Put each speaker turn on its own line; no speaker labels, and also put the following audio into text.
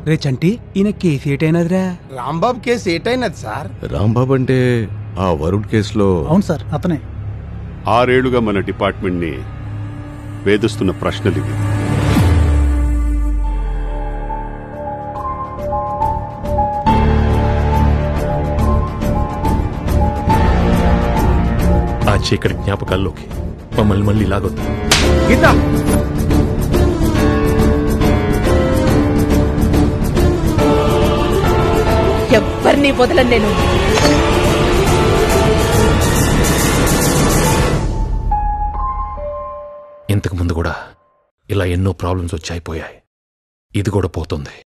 రే చంటి ఈయన కేసు ఏటైనదిరా
రాంబాబు కేసు ఏటైనది సార్
రాంబాబు అంటే ఆ వరుణ్ కేసులో
అవును సార్ అతనే
ఆరేళ్లుగా మన డిపార్ట్మెంట్ని వేధిస్తున్న ప్రశ్నలు ఇవి
ఆ చీకటి జ్ఞాపకాల్లోకి మమ్మల్ని మళ్ళీ లాగొద్దు
గీత
ఎవ్వరిని వదలను నేను
ఇంతకు ముందు కూడా ఇలా ఎన్నో ప్రాబ్లమ్స్ వచ్చి అయిపోయాయి ఇది కూడా పోతుంది